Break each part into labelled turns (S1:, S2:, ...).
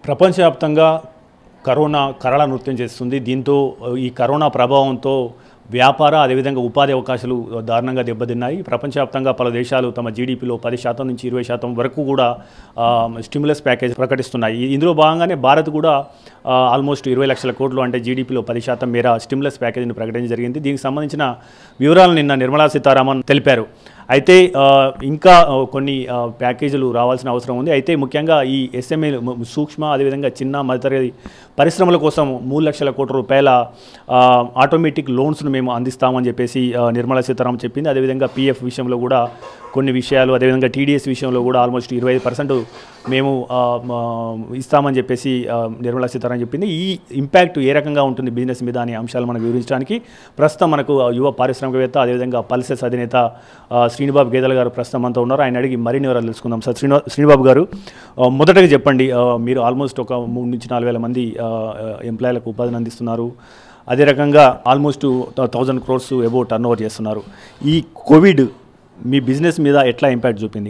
S1: ప్రపంచవ్యాప్తంగా కరోనా కరళ నృత్యం చేస్తుంది దీంతో ఈ కరోనా ప్రభావంతో వ్యాపార అదేవిధంగా ఉపాధి అవకాశాలు దారుణంగా దెబ్బతిన్నాయి ప్రపంచవ్యాప్తంగా పలు దేశాలు తమ జీడిపిలో పది శాతం నుంచి ఇరవై శాతం వరకు కూడా స్టిమ్యులస్ ప్యాకేజ్ ప్రకటిస్తున్నాయి ఇందులో భాగంగానే భారత్ కూడా ఆ, ఆల్మోస్ట్ ఇరవై లక్షల కోట్లు అంటే జీడిపిలో పది శాతం మేర స్టిమ్యులస్ ప్యాకేజీని ప్రకటించడం జరిగింది దీనికి సంబంధించిన వివరాలు నిన్న నిర్మలా సీతారామన్ తెలిపారు అయితే ఆ, ఇంకా ఆ, కొన్ని ఆ, ప్యాకేజీలు రావాల్సిన అవసరం ఉంది అయితే ముఖ్యంగా ఈ ఎస్ఎంఏ సూక్ష్మ అదేవిధంగా చిన్న మధ్యతరగతి పరిశ్రమల కోసం మూడు లక్షల కోట్ల రూపాయల ఆ, ఆటోమేటిక్ లోన్స్ను మేము అందిస్తామని చెప్పేసి ఆ, నిర్మలా సీతారామన్ చెప్పింది అదేవిధంగా పీఎఫ్ విషయంలో కూడా కొన్ని విషయాలు అదేవిధంగా టీడీఎస్ విషయంలో కూడా ఆల్మోస్ట్ ఇరవై ఐదు పర్సెంట్ మేము ఆ, మా, ఇస్తామని చెప్పేసి ఆ, నిర్మలా సీతారామన్ చెప్పింది ఈ ఇంపాక్ట్ ఏ రకంగా ఉంటుంది బిజినెస్ మీద అనే అంశాలు మనం వివరించడానికి ప్రస్తుతం మనకు ఆ, యువ పారిశ్రామికవేత్త అదేవిధంగా పల్సెస్ అధినేత ఆ, శ్రీనిబాబు గేదెల గారు ప్రస్తుతం అంతా ఉన్నారు ఆయన అడిగి మరిన్ని వివరాలు తెలుసుకుందాం సార్ శ్రీనివా శ్రీనిబాబు గారు ఆ, మొదటగా చెప్పండి ఆ, మీరు ఆల్మోస్ట్ ఒక మూడు నుంచి నాలుగు వేల మంది ఎంప్లాయీలకు ఉపాధిని అందిస్తున్నారు అదే రకంగా almost thousand crores above turn over చేస్తున్నారు ఈ కోవిడ్ మీ బిజినెస్ మీద ఎట్లా ఇంపాక్ట్ చూపింది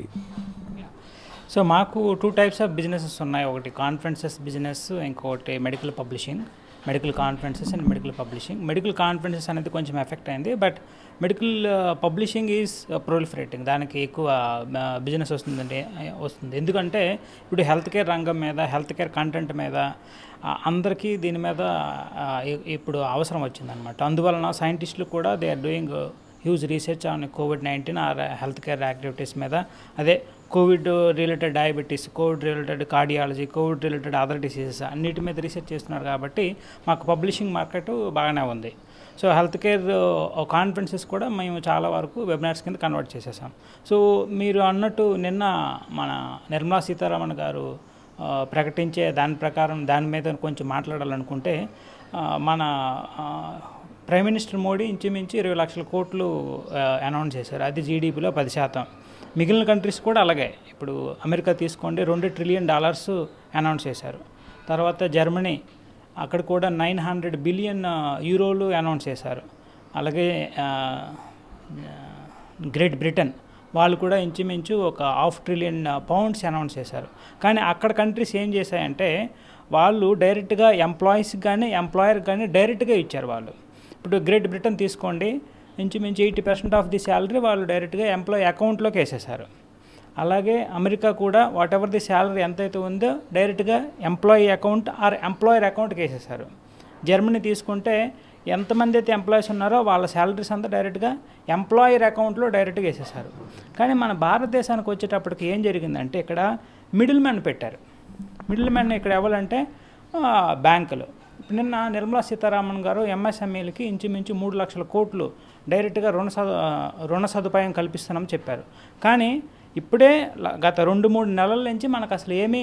S2: సో మాకు టూ టైప్స్ ఆఫ్ బిజినెసెస్ ఉన్నాయి ఒకటి కాన్ఫరెన్సెస్ బిజినెస్ ఇంకొకటి medical publishing medical conferences and medical publishing medical conferences అనేది కొంచెం ఎఫెక్ట్ అయింది but medical publishing is proliferating దానికి ఎక్కువ బిజినెస్ వస్తుందండి వస్తుంది ఎందుకంటే ఇప్పుడు హెల్త్ కేర్ రంగం మీద హెల్త్ కేర్ కంటెంట్ మీద ఆ, అందరికీ దీని మీద ఆ, ఇ- ఇప్పుడు అవసరం వచ్చిందనమాట అందువలన సైంటిస్టులు కూడా they are doing huge research on covid nineteen or health care activities మీద అదే covid related diabetes covid related cardiology covid related other diseases అన్నిటి మీద రీసెర్చ్ చేస్తున్నారు కాబట్టి మాకు పబ్లిషింగ్ మార్కెట్ బాగానే ఉంది సో హెల్త్ కేర్ కాన్ఫరెన్సెస్ కూడా మేము చాలా వరకు వెబినార్స్ కింద కన్వర్ట్ చేసేసాం సో మీరు అన్నట్టు నిన్న మన నిర్మలా సీతారామన్ గారు ఆ, ప్రకటించే దాని ప్రకారం దాని మీద కొంచెం మాట్లాడాలనుకుంటే ఆ, మన ఆ, ప్రైమ్ మినిస్టర్ మోడీ ఇంచుమించు ఇరవై లక్షల కోట్లు అనౌన్స్ చేశారు అది జీడిపిలో పది శాతం మిగిలిన కంట్రీస్ కూడా అలాగే ఇప్పుడు అమెరికా తీసుకోండి రెండు ట్రిలియన్ డాలర్స్ అనౌన్స్ చేశారు తర్వాత జర్మనీ అక్కడ కూడా నైన్ హండ్రెడ్ బిలియన్ యూరోలు అనౌన్స్ చేశారు అలాగే ఆ, గ్రేట్ బ్రిటన్ వాళ్ళు కూడా ఇంచుమించు ఒక హాఫ్ ట్రిలియన్ పౌండ్స్ అనౌన్స్ చేశారు కానీ అక్కడ కంట్రీస్ ఏం చేశాయంటే వాళ్ళు డైరెక్ట్గా ఎంప్లాయీస్కి కానీ ఎంప్లాయర్కి కానీ డైరెక్ట్గా ఇచ్చారు వాళ్ళు ఇప్పుడు గ్రేట్ బ్రిటన్ తీసుకోండి ఇంచుమించు eighty percent of the salary వాళ్ళు డైరెక్ట్గా ఎంప్లాయీ అకౌంట్లోకి వేసేసారు అలాగే అమెరికా కూడా వాట్ ఎవర్ ది శాలరీ ఎంతైతే ఉందో డైరెక్ట్గా ఎంప్లాయీ అకౌంట్ ఆర్ ఎంప్లాయర్ అకౌంట్కి వేసేసారు జర్మనీ తీసుకుంటే ఎంతమంది అయితే ఎంప్లాయీస్ ఉన్నారో వాళ్ళ శాలరీస్ అంతా డైరెక్ట్గా ఎంప్లాయర్ అకౌంట్లో డైరెక్ట్గా వేసేసారు కానీ మన భారతదేశానికి వచ్చేటప్పటికి ఏం జరిగిందంటే ఇక్కడ మిడిల్ మ్యాన్ పెట్టారు మిడిల్ మ్యాన్ ఇక్కడ ఎవరంటే ఆ, బ్యాంకులు ఇప్పుడు నిన్న నిర్మలా సీతారామన్ గారు ఎంఎస్ఎంఈలకి ఇంచుమించు మూడు లక్షల కోట్లు డైరెక్ట్గా రుణ సదు రుణ సదుపాయం కల్పిస్తున్నామని చెప్పారు కానీ ఇప్పుడే ల- గత రెండు మూడు నెలల నుంచి మనకు అసలు ఏమీ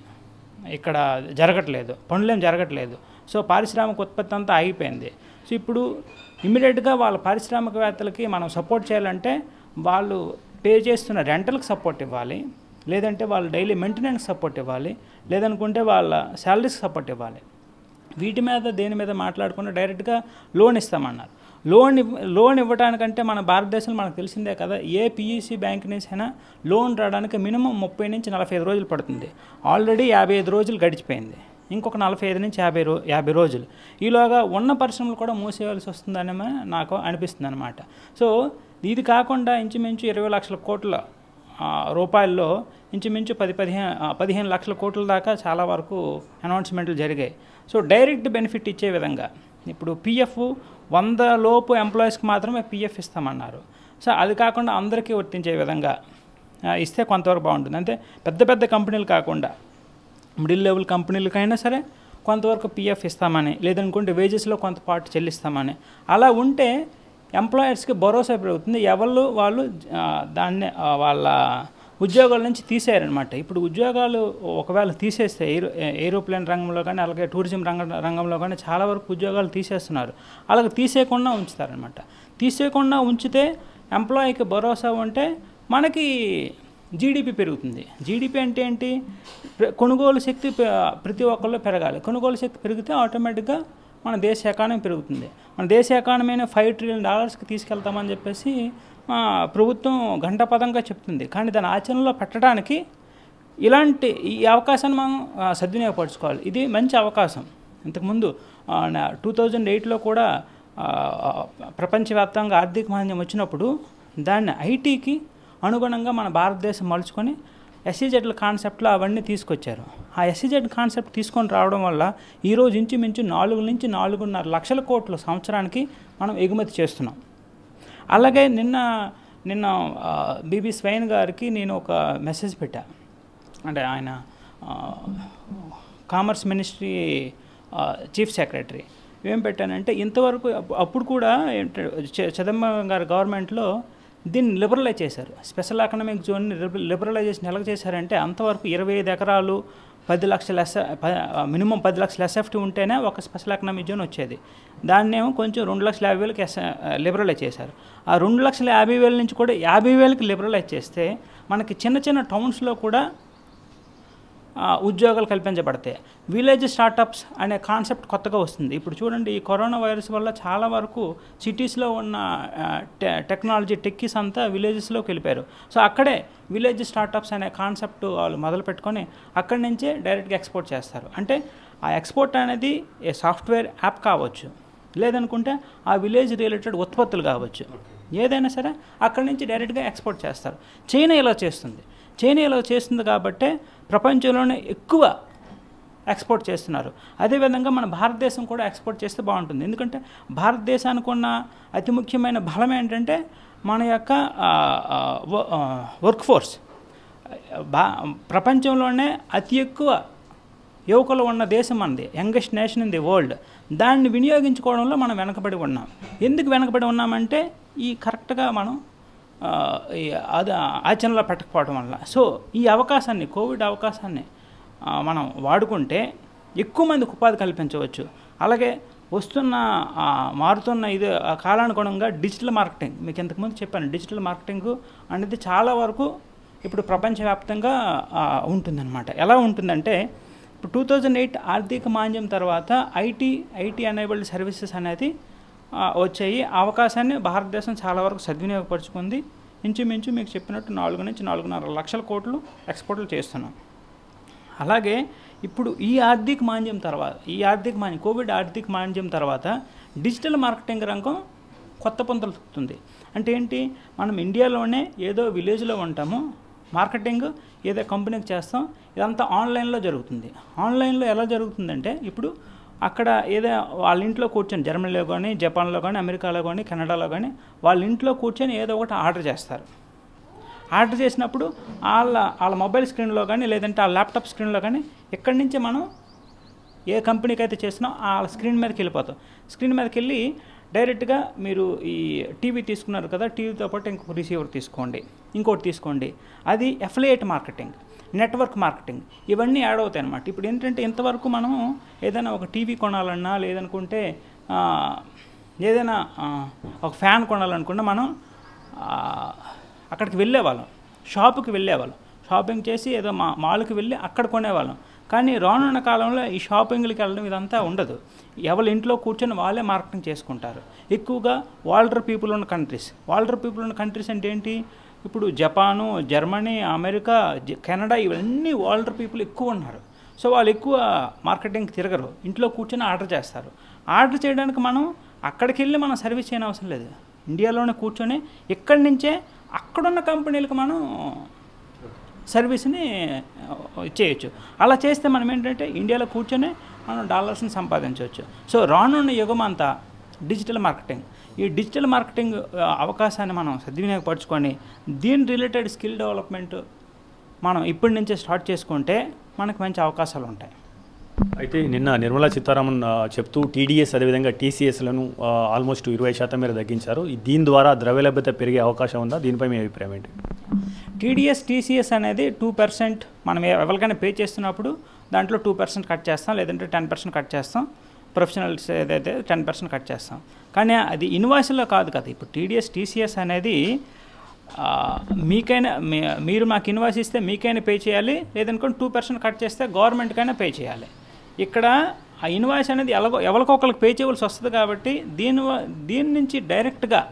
S2: ఇక్కడ జరగట్లేదు పనులేం జరగట్లేదు సో పారిశ్రామిక ఉత్పత్తి అంతా ఆగిపోయింది సో ఇప్పుడు ఇమ్మీడియట్గా వాళ్ళ పారిశ్రామికవేత్తలకి మనం సపోర్ట్ చేయాలంటే వాళ్ళు పే చేస్తున్న రెంటల్కి సపోర్ట్ ఇవ్వాలి లేదంటే వాళ్ళు డైలీ మెయింటెనెన్స్ సపోర్ట్ ఇవ్వాలి లేదనుకుంటే వాళ్ళ శాలరీస్కి సపోర్ట్ ఇవ్వాలి వీటి మీద దేని మీద మాట్లాడకుండా డైరెక్ట్గా లోన్ ఇస్తామన్నారు లోన్ ఇవ్ లోన్ ఇవ్వడానికంటే మన భారతదేశంలో మనకు తెలిసిందే కదా ఏ పిఈసి బ్యాంక్ నుంచి అయినా లోన్ రావడానికి మినిమం ముప్పై నుంచి నలభై ఐదు రోజులు పడుతుంది ఆల్రెడీ యాభై ఐదు రోజులు గడిచిపోయింది ఇంకొక నలభై ఐదు నుంచి యాభై రో యాభై రోజులు ఈలోగా ఉన్న పరిశ్రమలు కూడా మూసేయవలసి వస్తుందని నాకు అనిపిస్తుంది అనమాట సో ఇది కాకుండా ఇంచుమించు ఇరవై లక్షల కోట్ల ఆ, రూపాయల్లో ఇంచుమించు పది పదిహేను ఆ, పదిహేను లక్షల కోట్ల దాకా చాలా వరకు అనౌన్స్మెంట్లు జరిగాయి సో డైరెక్ట్ బెనిఫిట్ ఇచ్చే విధంగా ఇప్పుడు పిఎఫ్ వంద లోపు ఎంప్లాయీస్కి మాత్రమే పిఎఫ్ ఇస్తామన్నారు సో అది కాకుండా అందరికీ వర్తించే విధంగా ఆ, ఇస్తే కొంతవరకు బాగుంటుంది అంటే పెద్ద పెద్ద కంపెనీలు కాకుండా మిడిల్ లెవెల్ కంపెనీలకైనా సరే కొంతవరకు పిఎఫ్ ఇస్తామని లేదనుకుంటే వేజెస్లో కొంత పార్ట్ చెల్లిస్తామని అలా ఉంటే ఎంప్లాయర్స్కి భరోసా పెరుగుతుంది ఎవరు వాళ్ళు ఆ, దాన్ని ఆ, వాళ్ళ ఉద్యోగాల నుంచి తీసేయారనమాట ఇప్పుడు ఉద్యోగాలు ఒకవేళ తీసేస్తే ఏరో ఏరోప్లేన్ రంగంలో కానీ అలాగే టూరిజం రంగ రంగంలో కానీ చాలా వరకు ఉద్యోగాలు తీసేస్తున్నారు అలాగే తీసేయకుండా ఉంచుతారనమాట తీసేయకుండా ఉంచితే ఎంప్లాయీకి భరోసా ఉంటే మనకి జీడిపి పెరుగుతుంది జీడిపి అంటే ఏంటి ప్ర- కొనుగోలు శక్తి పె- ప్రతి ఒక్కళ్ళు పెరగాలి కొనుగోలు శక్తి పెరిగితే ఆటోమేటిక్గా మన దేశ ఎకానమీ పెరుగుతుంది మన దేశ ఎకానమీని ఫైవ్ ట్రిలియన్ డాలర్స్కి తీసుకెళ్తామని చెప్పేసి ఆ, ప్రభుత్వం ఘంటాపదంగా చెప్తుంది కానీ దాని ఆచరణలో పెట్టడానికి ఇలాంటి ఈ అవకాశాన్ని మనం ఆ, సద్వినియోగపరచుకోవాలి ఇది మంచి అవకాశం ఇంతకుముందు టూ థౌజండ్ ఎయిట్లో కూడా ఆ, ఆ, ప్రపంచవ్యాప్తంగా ఆర్థిక మాంద్యం వచ్చినప్పుడు దాన్ని ఐటీకి అనుగుణంగా మన భారతదేశం మలుచుకొని ఎస్సీజెడ్ల కాన్సెప్ట్లో అవన్నీ తీసుకొచ్చారు ఆ ఎస్సీజెడ్ కాన్సెప్ట్ తీసుకొని రావడం వల్ల ఈరోజు ఇంచుమించు నాలుగు నుంచి నాలుగున్నర లక్షల కోట్లు సంవత్సరానికి మనం ఎగుమతి చేస్తున్నాం అలాగే నిన్న నిన్న బీబీ స్వైన్ గారికి నేను ఒక మెసేజ్ పెట్టా అంటే ఆయన ఆ, కామర్స్ మినిస్ట్రీ ఆ, చీఫ్ సెక్రటరీ ఏం పెట్టానంటే ఇంతవరకు అప్పు- అప్పుడు కూడా ఏంట- చ- చిదంబరం గారి గవర్నమెంట్లో దీన్ని లిబరలైజ్ చేశారు స్పెషల్ ఎకనామిక్ జోన్ని లిబరలైజేషన్ ఎలా చేశారంటే అంతవరకు ఇరవై ఐదు ఎకరాలు పది లక్షల ఎస్ మినిమం పది లక్షల ఎస్ఎఫ్టీ ఉంటేనే ఒక స్పెషల్ ఎకనామిక్ జోన్ వచ్చేది దాన్ని ఏమో కొంచెం రెండు లక్షల యాభై వేలకి ఎస్ లిబరలైజ్ చేశారు ఆ రెండు లక్షల యాభై వేల నుంచి కూడా యాభై వేలకి లిబరలైజ్ చేస్తే మనకి చిన్న చిన్న టౌన్స్లో కూడా ఆ, ఉద్యోగాలు కల్పించబడతాయి విలేజ్ స్టార్టప్స్ అనే కాన్సెప్ట్ కొత్తగా వస్తుంది ఇప్పుడు చూడండి ఈ కరోనా వైరస్ వల్ల చాలా వరకు సిటీస్లో ఉన్న ఆ, టె టెక్నాలజీ టెక్కీస్ అంతా విలేజెస్లోకి వెళ్ళిపోయారు సో అక్కడే విలేజ్ స్టార్టప్స్ అనే కాన్సెప్ట్ వాళ్ళు మొదలు పెట్టుకొని అక్కడి నుంచే డైరెక్ట్గా ఎక్స్పోర్ట్ చేస్తారు అంటే ఆ ఎక్స్పోర్ట్ అనేది ఏ సాఫ్ట్వేర్ యాప్ కావచ్చు లేదనుకుంటే ఆ విలేజ్ రిలేటెడ్ ఉత్పత్తులు కావచ్చు ఏదైనా సరే అక్కడి నుంచి డైరెక్ట్గా ఎక్స్పోర్ట్ చేస్తారు చైనా ఇలా చేస్తుంది చైనా ఇలా చేస్తుంది కాబట్టే ప్రపంచంలోనే ఎక్కువ ఎక్స్పోర్ట్ చేస్తున్నారు అదేవిధంగా మన భారతదేశం కూడా ఎక్స్పోర్ట్ చేస్తే బాగుంటుంది ఎందుకంటే భారతదేశానికి ఉన్న అతి ముఖ్యమైన బలం ఏంటంటే మన యొక్క వర్క్ ఫోర్స్ బా ప్రపంచంలోనే అతి ఎక్కువ యువకులు ఉన్న దేశం మనది youngest nation in the world దాన్ని వినియోగించుకోవడంలో మనం వెనకబడి ఉన్నాం ఎందుకు వెనకబడి ఉన్నామంటే ఈ కరెక్ట్గా మనం ఆ, ఈ అది ఆచరణలో పెట్టకపోవడం వల్ల సో ఈ అవకాశాన్ని కోవిడ్ అవకాశాన్ని ఆ, మనం వాడుకుంటే ఎక్కువ మందికి ఉపాధి కల్పించవచ్చు అలాగే వస్తున్న ఆ, మారుతున్న ఇది ఆ కాలానుగుణంగా డిజిటల్ మార్కెటింగ్ మీకు ఇంతకుముందు చెప్పాను డిజిటల్ మార్కెటింగ్ అనేది చాలా వరకు ఇప్పుడు ప్రపంచవ్యాప్తంగా ఆ, ఉంటుందన్నమాట ఎలా ఉంటుందంటే ఇప్పుడు టూ థౌజండ్ ఎయిట్ ఆర్థిక మాంద్యం తర్వాత ఐటీ ఐటీ ఎనేబుల్డ్ సర్వీసెస్ అనేది ఆ, వచ్చాయి ఆ అవకాశాన్ని భారతదేశం చాలా వరకు సద్వినియోగపరుచుకుంది ఇంచుమించు మీకు చెప్పినట్టు నాలుగు నుంచి నాలుగున్నర లక్షల కోట్లు ఎక్స్పోర్ట్లు చేస్తున్నాం అలాగే ఇప్పుడు ఈ ఆర్థిక మాంద్యం తర్వాత ఈ ఆర్థిక మాంద్యం కోవిడ్ ఆర్థిక మాంద్యం తర్వాత డిజిటల్ మార్కెటింగ్ రంగం కొత్త పొంతలు తొక్కుతుంది అంటే ఏంటి మనం ఇండియాలోనే ఏదో విలేజ్లో ఉంటాము మార్కెటింగ్ ఏదో కంపెనీకి చేస్తాం ఇదంతా ఆన్లైన్లో జరుగుతుంది ఆన్లైన్లో ఎలా జరుగుతుందంటే ఇప్పుడు అక్కడ ఏదో వాళ్ళ ఇంట్లో కూర్చొని జర్మనీలో కానీ జపాన్లో కానీ అమెరికాలో కానీ కెనడాలో కానీ వాళ్ళ ఇంట్లో కూర్చొని ఏదో ఒకటి ఆర్డర్ చేస్తారు ఆర్డర్ చేసినప్పుడు వాళ్ళ వాళ్ళ మొబైల్ స్క్రీన్లో కానీ లేదంటే ఆ ల్యాప్టాప్ స్క్రీన్లో కానీ ఇక్కడి నుంచే మనం ఏ కంపెనీకి అయితే చేసినా ఆ స్క్రీన్ మీదకి వెళ్ళిపోతాం స్క్రీన్ మీదకి వెళ్ళి డైరెక్ట్గా మీరు ఈ టీవీ తీసుకున్నారు కదా టీవీతో పాటు ఇంకొక రిసీవర్ తీసుకోండి ఇంకోటి తీసుకోండి అది ఎఫ్లియేట్ మార్కెటింగ్ నెట్వర్క్ మార్కెటింగ్ ఇవన్నీ యాడ్ అవుతాయి అన్నమాట ఇప్పుడు ఏంటంటే ఇంతవరకు మనం ఏదైనా ఒక టీవీ కొనాలన్నా లేదనుకుంటే ఆ, ఏదైనా ఆ, ఒక ఫ్యాన్ కొనాలనుకున్నా మనం ఆ, అక్కడికి వెళ్ళేవాళ్ళం షాపుకి వెళ్ళేవాళ్ళం షాపింగ్ చేసి ఏదో మా మాల్కి వెళ్ళి అక్కడ కొనేవాళ్ళం కానీ రానున్న కాలంలో ఈ షాపింగ్లకి వెళ్ళడం ఇదంతా ఉండదు ఎవరి ఇంట్లో కూర్చొని వాళ్ళే మార్కెటింగ్ చేసుకుంటారు ఎక్కువగా వాల్డర్ పీపుల్ ఉన్న కంట్రీస్ వాల్డర్ పీపుల్ ఉన్న కంట్రీస్ అంటే ఏంటి ఇప్పుడు జపాను జర్మనీ అమెరికా జ- కెనడా ఇవన్నీ వాల్డర్ పీపుల్ ఎక్కువ ఉన్నారు సో వాళ్ళు ఎక్కువ మార్కెటింగ్కి తిరగరు ఇంట్లో కూర్చొని ఆర్డర్ చేస్తారు ఆర్డర్ చేయడానికి మనం అక్కడికి వెళ్ళి మనం సర్వీస్ చేయని అవసరం లేదు ఇండియాలోనే కూర్చొని ఇక్కడి నుంచే అక్కడున్న కంపెనీలకు మనం సర్వీస్ని ఆ, చేయొచ్చు అలా చేస్తే మనం ఏంటంటే ఇండియాలో కూర్చొని మనం డాలర్స్ని సంపాదించవచ్చు సో రానున్న యుగం అంతా డిజిటల్ మార్కెటింగ్ ఈ డిజిటల్ మార్కెటింగ్ ఆ, అవకాశాన్ని మనం సద్వినియోగపరచుకొని దీని రిలేటెడ్ స్కిల్ డెవలప్మెంట్ మనం ఇప్పటి నుంచే స్టార్ట్ చేసుకుంటే మనకు మంచి అవకాశాలు ఉంటాయి
S1: అయితే నిన్న నిర్మలా సీతారామన్ ఆ, చెప్తూ టీడీఎస్ అదేవిధంగా టీసీఎస్లను ఆల్మోస్ట్ ఇరవై శాతం మేర తగ్గించారు ఈ దీని ద్వారా ద్రవ్యలభ్యత పెరిగే అవకాశం ఉందా దీనిపై మీ అభిప్రాయం ఏంటి
S2: టీడీఎస్ టీసీఎస్ అనేది టూ పర్సెంట్ మనం ఎ- ఎవరికైనా పే చేస్తున్నప్పుడు దాంట్లో టూ పర్సెంట్ కట్ చేస్తాం లేదంటే టెన్ పర్సెంట్ కట్ చేస్తాం ప్రొఫెషనల్స్ ఏదైతే టెన్ పర్సెంట్ కట్ చేస్తాం కానీ అది ఇన్వాయిస్లో కాదు కదా ఇప్పుడు టీడీఎస్ టీసీఎస్ అనేది ఆ, మీకైనా మీ- మీరు మాకు ఇన్వాయిస్ ఇస్తే మీకైనా పే చేయాలి లేదనుకోండి టూ పర్సెంట్ కట్ చేస్తే గవర్నమెంట్కైనా పే చేయాలి ఇక్కడ ఆ ఇన్వాయిస్ అనేది ఎలాగో ఎవరికొకరికి పే చేయవలసి వస్తుంది కాబట్టి దీని వ- దీని నుంచి డైరెక్ట్గా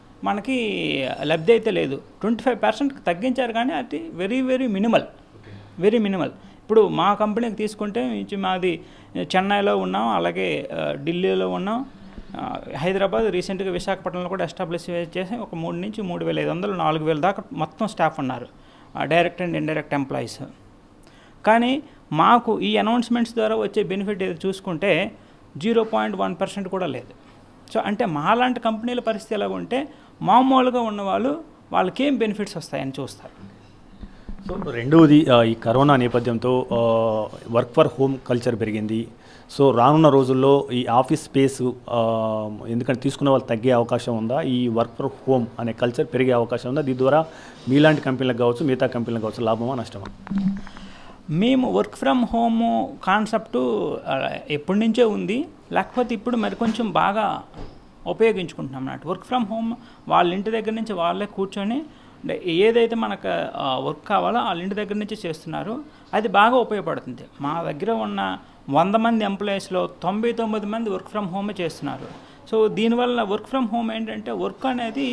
S2: మనకి లబ్ధి అయితే లేదు ట్వంటీ ఫైవ్ పర్సెంట్ తగ్గించారు కానీ అది very very minimal very minimal ఇప్పుడు మా కంపెనీకి తీసుకుంటే ఇంచు మాది చెన్నైలో ఉన్నాం అలాగే ఆ, ఢిల్లీలో ఉన్నాం ఆ, హైదరాబాద్ రీసెంట్గా విశాఖపట్నంలో కూడా ఎస్టాబ్లిష్ చేసి ఒక మూడు నుంచి మూడు వేల ఐదు వందలు నాలుగు వేల దాకా మొత్తం స్టాఫ్ ఉన్నారు డైరెక్ట్ అండ్ ఇండైరెక్ట్ ఎంప్లాయీస్ కానీ మాకు ఈ అనౌన్స్మెంట్స్ ద్వారా వచ్చే బెనిఫిట్ ఏదో చూసుకుంటే జీరో పాయింట్ వన్ పర్సెంట్ కూడా లేదు సో అంటే మాలాంటి కంపెనీల పరిస్థితి ఎలా ఉంటే మామూలుగా ఉన్నవాళ్ళు వాళ్ళకి ఏం బెనిఫిట్స్ వస్తాయని చూస్తారు
S1: సో రెండవది ఆ, ఈ కరోనా నేపథ్యంతో ఆ, వర్క్ ఫర్ హోమ్ కల్చర్ పెరిగింది సో రానున్న రోజుల్లో ఈ ఆఫీస్ స్పేస్ ఆ, ఎందుకంటే తీసుకున్న వాళ్ళు తగ్గే అవకాశం ఉందా ఈ వర్క్ ఫర్ హోమ్ అనే కల్చర్ పెరిగే అవకాశం ఉందా దీని ద్వారా మీలాంటి కంపెనీలకు కావచ్చు మిగతా కంపెనీలకు కావచ్చు లాభమా నష్టమా
S2: మేము వర్క్ ఫ్రమ్ హోమ్ కాన్సెప్టు ఆ, ఎప్పటి నుంచో ఉంది లేకపోతే ఇప్పుడు మరి కొంచెం బాగా ఉపయోగించుకుంటున్నాం అన్నట్టు వర్క్ ఫ్రమ్ హోమ్ వాళ్ళ ఇంటి దగ్గర నుంచి వాళ్ళే కూర్చొని అంటే ఏదైతే మనకు వర్క్ కావాలో వాళ్ళ ఇంటి దగ్గర నుంచి చేస్తున్నారు అది బాగా ఉపయోగపడుతుంది మా దగ్గర ఉన్న వంద మంది ఎంప్లాయీస్లో తొంభై తొమ్మిది మంది వర్క్ ఫ్రమ్ హోమే చేస్తున్నారు సో దీనివల్ల వర్క్ ఫ్రమ్ హోమ్ ఏంటంటే వర్క్ అనేది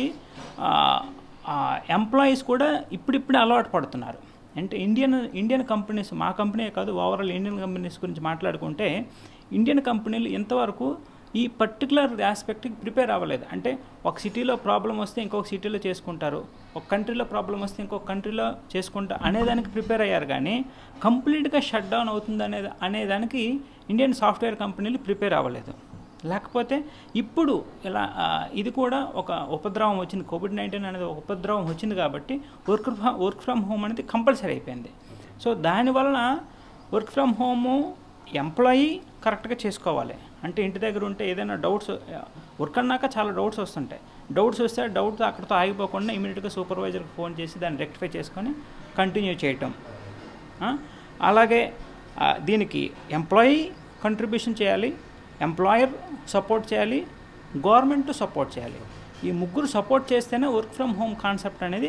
S2: ఎంప్లాయీస్ కూడా ఇప్పుడిప్పుడే అలవాటు పడుతున్నారు అంటే ఇండియన్ ఇండియన్ కంపెనీస్ మా కంపెనీ కాదు ఓవరాల్ ఇండియన్ కంపెనీస్ గురించి మాట్లాడుకుంటే ఇండియన్ కంపెనీలు ఇంతవరకు ఈ పర్టికులర్ ఆస్పెక్ట్కి ప్రిపేర్ అవ్వలేదు అంటే ఒక సిటీలో ప్రాబ్లం వస్తే ఇంకొక సిటీలో చేసుకుంటారు ఒక కంట్రీలో ప్రాబ్లం వస్తే ఇంకొక కంట్రీలో చేసుకుంటా అనేదానికి ప్రిపేర్ అయ్యారు కానీ కంప్లీట్గా షట్ డౌన్ అవుతుంది అనేది అనేదానికి ఇండియన్ సాఫ్ట్వేర్ కంపెనీలు ప్రిపేర్ అవ్వలేదు లేకపోతే ఇప్పుడు ఇలా ఆ, ఇది కూడా ఒక ఉపద్రవం వచ్చింది కోవిడ్ నైన్టీన్ అనేది ఒక ఉపద్రవం వచ్చింది కాబట్టి work from work from home అనేది కంపల్సరీ అయిపోయింది సో దానివలన వర్క్ ఫ్రమ్ హోము ఎంప్లాయీ కరెక్ట్గా చేసుకోవాలి అంటే ఇంటి దగ్గర ఉంటే ఏదైనా డౌట్స్ వర్క్ అన్నాక చాలా డౌట్స్ వస్తుంటాయి డౌట్స్ వస్తే డౌట్ అక్కడితో ఆగిపోకుండా ఇమీడియట్గా సూపర్వైజర్కి ఫోన్ చేసి దాన్ని రెక్టిఫై చేసుకొని కంటిన్యూ చేయటం ఆ, అలాగే ఆ, దీనికి ఎంప్లాయీ కంట్రిబ్యూషన్ చేయాలి ఎంప్లాయర్ సపోర్ట్ చేయాలి గవర్నమెంట్ సపోర్ట్ చేయాలి ఈ ముగ్గురు సపోర్ట్ చేస్తేనే వర్క్ ఫ్రమ్ హోమ్ కాన్సెప్ట్ అనేది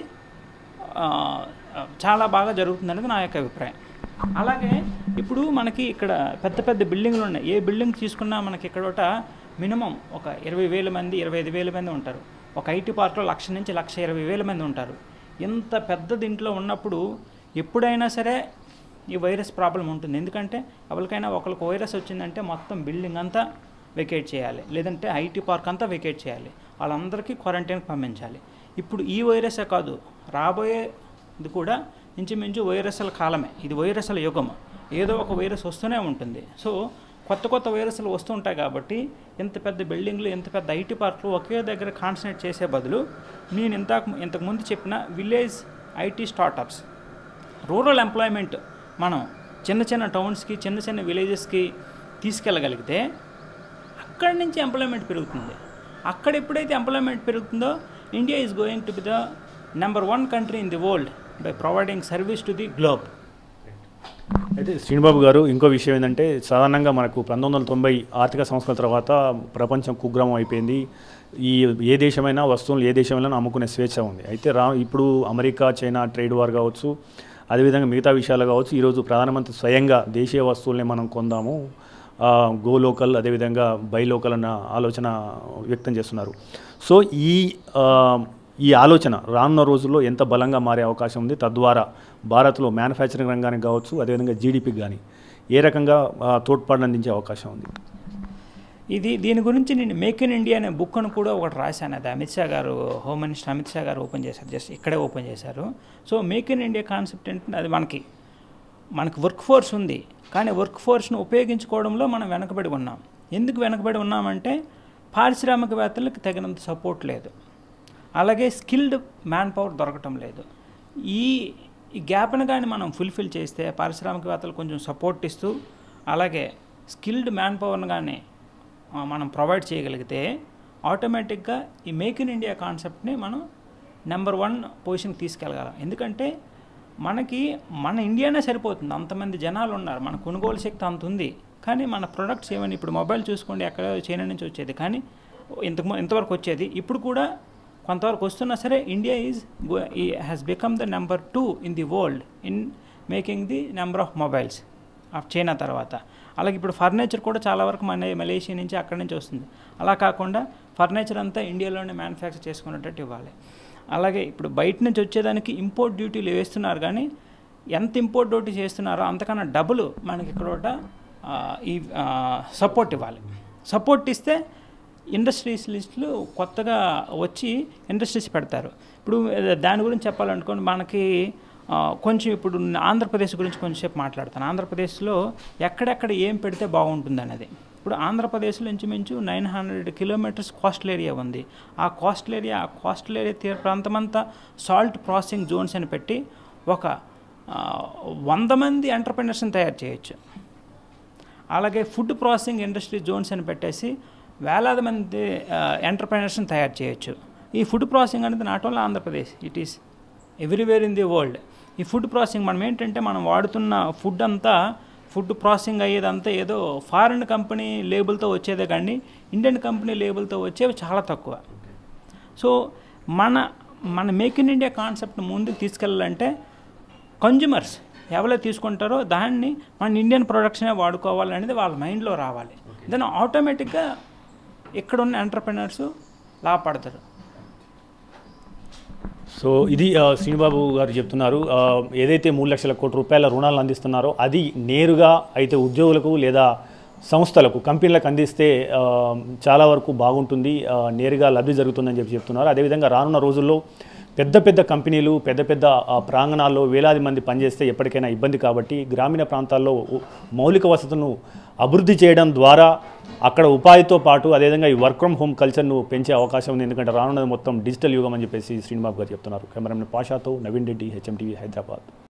S2: ఆ, చాలా బాగా జరుగుతుంది అనేది నా యొక్క అభిప్రాయం అలాగే ఇప్పుడు మనకి ఇక్కడ పెద్ద పెద్ద బిల్డింగ్లు ఉన్నాయి ఏ బిల్డింగ్ తీసుకున్నా మనకి ఇక్కడ మినిమం ఒక ఇరవై వేల మంది ఇరవై ఐదు వేల మంది ఉంటారు ఒక ఐటీ పార్క్లో లక్ష నుంచి లక్ష ఇరవై వేల మంది ఉంటారు ఇంత పెద్ద దీంట్లో ఉన్నప్పుడు ఎప్పుడైనా సరే ఈ వైరస్ ప్రాబ్లం ఉంటుంది ఎందుకంటే ఎవరికైనా ఒకరికి వైరస్ వచ్చిందంటే మొత్తం బిల్డింగ్ అంతా వెకేట్ చేయాలి లేదంటే ఐటీ పార్క్ అంతా వెకేట్ చేయాలి వాళ్ళందరికీ క్వారంటైన్కి పంపించాలి ఇప్పుడు ఈ వైరసే కాదు రాబోయేది కూడా ఇంచుమించు వైరస్ల కాలమే ఇది వైరస్ల యుగం ఏదో ఒక వైరస్ వస్తూనే ఉంటుంది సో కొత్త కొత్త వైరస్లు వస్తుంటాయి కాబట్టి ఇంత పెద్ద బిల్డింగ్లు ఇంత పెద్ద ఐటీ పార్కులు ఒకే దగ్గర కాన్సన్ట్రేట్ చేసే బదులు నేను ఇంతకు ఇంతకు ముందు చెప్పిన village IT startups rural employment మనం చిన్న చిన్న టౌన్స్కి చిన్న చిన్న విలేజెస్కి తీసుకెళ్ళగలిగితే అక్కడి నుంచి ఎంప్లాయ్మెంట్ పెరుగుతుంది అక్కడ ఎప్పుడైతే ఎంప్లాయ్మెంట్ పెరుగుతుందో India is going to be the number one country in the world by providing service to the globe
S1: అయితే శ్రీనిబాబు గారు ఇంకో విషయం ఏంటంటే సాధారణంగా మనకు పంతొమ్మిది వందల తొంభై ఆర్థిక సంవత్సరాల తర్వాత ప్రపంచం కుగ్రామం అయిపోయింది ఈ ఏ దేశమైనా వస్తువులు ఏ దేశమైనా అమ్ముకునే స్వేచ్ఛ ఉంది అయితే రా ఇప్పుడు అమెరికా చైనా ట్రేడ్ వార్ కావచ్చు అదేవిధంగా మిగతా విషయాలు కావచ్చు ఈరోజు ప్రధానమంత్రి స్వయంగా దేశీయ వస్తువుల్ని మనం కొందాము ఆ, గో లోకల్ అదేవిధంగా బై లోకల్ అన్న ఆలోచన వ్యక్తం చేస్తున్నారు సో ఈ ఆ, ఈ ఆలోచన రానున్న రోజుల్లో ఎంత బలంగా మారే అవకాశం ఉంది తద్వారా భారత్లో మ్యానుఫ్యాక్చరింగ్ రంగానికి కావచ్చు అదేవిధంగా జీడిపికి కానీ ఏ రకంగా ఆ, తోడ్పాటును అందించే అవకాశం ఉంది
S2: ఇది దీని గురించి నేను మేక్ ఇన్ ఇండియా అనే బుక్ అని కూడా ఒకటి రాశాను అది అమిత్ షా గారు హోమ్ మినిస్టర్ అమిత్ షా గారు ఓపెన్ చేశారు జస్ట్ ఇక్కడే ఓపెన్ చేశారు so make in India concept ఏంటంటే అది మనకి మనకు వర్క్ ఫోర్స్ ఉంది కానీ వర్క్ ఫోర్స్ను ఉపయోగించుకోవడంలో మనం వెనకబడి ఉన్నాం ఎందుకు వెనకబడి ఉన్నామంటే పారిశ్రామికవేత్తలకు తగినంత సపోర్ట్ లేదు అలాగే స్కిల్డ్ మ్యాన్ పవర్ దొరకటం లేదు ఈ ఈ గ్యాప్ను కానీ మనం ఫుల్ఫిల్ చేస్తే పారిశ్రామికవేత్తలు కొంచెం సపోర్ట్ ఇస్తూ అలాగే స్కిల్డ్ మ్యాన్ పవర్ని కానీ ఆ, మనం ప్రొవైడ్ చేయగలిగితే ఆటోమేటిక్గా ఈ మేక్ ఇన్ ఇండియా కాన్సెప్ట్ని మనం నెంబర్ వన్ పొజిషన్కి తీసుకెళ్ళగలం ఎందుకంటే మనకి మన ఇండియానే సరిపోతుంది అంతమంది జనాలు ఉన్నారు మన కొనుగోలు శక్తి అంత ఉంది కానీ మన ప్రొడక్ట్స్ ఏమని ఇప్పుడు మొబైల్ చూసుకోండి ఎక్కడ చైనా నుంచి వచ్చేది కానీ ఇంతకు ఇంతవరకు వచ్చేది ఇప్పుడు కూడా కొంతవరకు వస్తున్నా సరే India is has become the number two in the world in making the number of mobiles of China తర్వాత అలాగే ఇప్పుడు ఫర్నిచర్ కూడా చాలా వరకు మన మలేషియా నుంచి అక్కడి నుంచి వస్తుంది అలా కాకుండా ఫర్నిచర్ అంతా ఇండియాలోనే మ్యానుఫ్యాక్చర్ చేసుకునేటట్టు ఇవ్వాలి అలాగే ఇప్పుడు బయట నుంచి వచ్చేదానికి ఇంపోర్ట్ డ్యూటీలు వేస్తున్నారు కానీ ఎంత ఇంపోర్ట్ డ్యూటీ చేస్తున్నారో అంతకన్నా డబుల్ మనకి ఇక్కడ ఒకట, ఆ, ఈ సపోర్ట్ ఇవ్వాలి సపోర్ట్ ఇస్తే ఇండస్ట్రీస్ లిస్టులు కొత్తగా వచ్చి ఇండస్ట్రీస్ పెడతారు ఇప్పుడు ఆ, దాని గురించి చెప్పాలనుకోండి మనకి ఆ, కొంచెం ఇప్పుడు ఆంధ్రప్రదేశ్ గురించి కొంచెంసేపు మాట్లాడతాను ఆంధ్రప్రదేశ్లో ఎక్కడెక్కడ ఏం పెడితే బాగుంటుంది అనేది ఇప్పుడు ఆంధ్రప్రదేశ్లో ఇంచుమించు nine hundred kilometres coastal area ఉంది ఆ కోస్టల్ ఏరియా ఆ కోస్టల్ ఏరియా తీర ప్రాంతమంతా సాల్ట్ ప్రాసెసింగ్ జోన్స్ అని పెట్టి ఒక ఆ, వంద మంది ఎంటర్ప్రినర్స్ని తయారు చేయొచ్చు అలాగే ఫుడ్ ప్రాసెసింగ్ ఇండస్ట్రీ జోన్స్ అని పెట్టేసి వేలాది మంది ఎంటర్ప్రైనర్స్ని తయారు చేయొచ్చు ఈ ఫుడ్ ప్రాసెసింగ్ అనేది not only Andhra Pradesh it is everywhere in the world ఈ ఫుడ్ ప్రాసెసింగ్ మనం ఏంటంటే మనం వాడుతున్న ఫుడ్ అంతా ఫుడ్ ప్రాసెసింగ్ అయ్యేదంతా ఏదో ఫారిన్ కంపెనీ లేబుల్తో వచ్చేదే కానీ ఇండియన్ కంపెనీ లేబుల్తో వచ్చేవి చాలా తక్కువ సో మన మన మేక్ ఇన్ ఇండియా కాన్సెప్ట్ ముందుకు తీసుకెళ్ళాలంటే కన్జ్యూమర్స్ ఎవరైతే తీసుకుంటారో దాన్ని మన ఇండియన్ ప్రొడక్షనే వాడుకోవాలనేది వాళ్ళ మైండ్లో రావాలి దెన్ ఆటోమేటిక్గా ఇక్కడ ఉన్న ఎంటర్ప్రినర్స్ లాభపడతారు
S1: సో ఇది ఆ, శ్రీనిబాబు గారు చెప్తున్నారు ఆ, ఏదైతే మూడు లక్షల కోట్ల రూపాయల రుణాలను అందిస్తున్నారో అది నేరుగా అయితే ఉద్యోగులకు లేదా సంస్థలకు కంపెనీలకు అందిస్తే ఆ, చాలా వరకు బాగుంటుంది ఆ, నేరుగా లబ్ధి జరుగుతుందని చెప్పి చెప్తున్నారు అదేవిధంగా రానున్న రోజుల్లో పెద్ద పెద్ద కంపెనీలు పెద్ద పెద్ద ఆ, ప్రాంగణాల్లో వేలాది మంది పనిచేస్తే ఎప్పటికైనా ఇబ్బంది కాబట్టి గ్రామీణ ప్రాంతాల్లో ఉ- మౌలిక వసతులను అభివృద్ధి చేయడం ద్వారా అక్కడ ఉపాధితో పాటు అదేవిధంగా ఈ వర్క్ ఫ్రమ్ హోమ్ కల్చర్ను పెంచే అవకాశం ఉంది ఎందుకంటే రానున్నది మొత్తం డిజిటల్ యుగం అని చెప్పేసి శ్రీనిబాబు గారు చెప్తున్నారు కెమెరామెన్ పాషాతో నవీన్ రెడ్డి హెచ్ఎం టీవీ హైదరాబాద్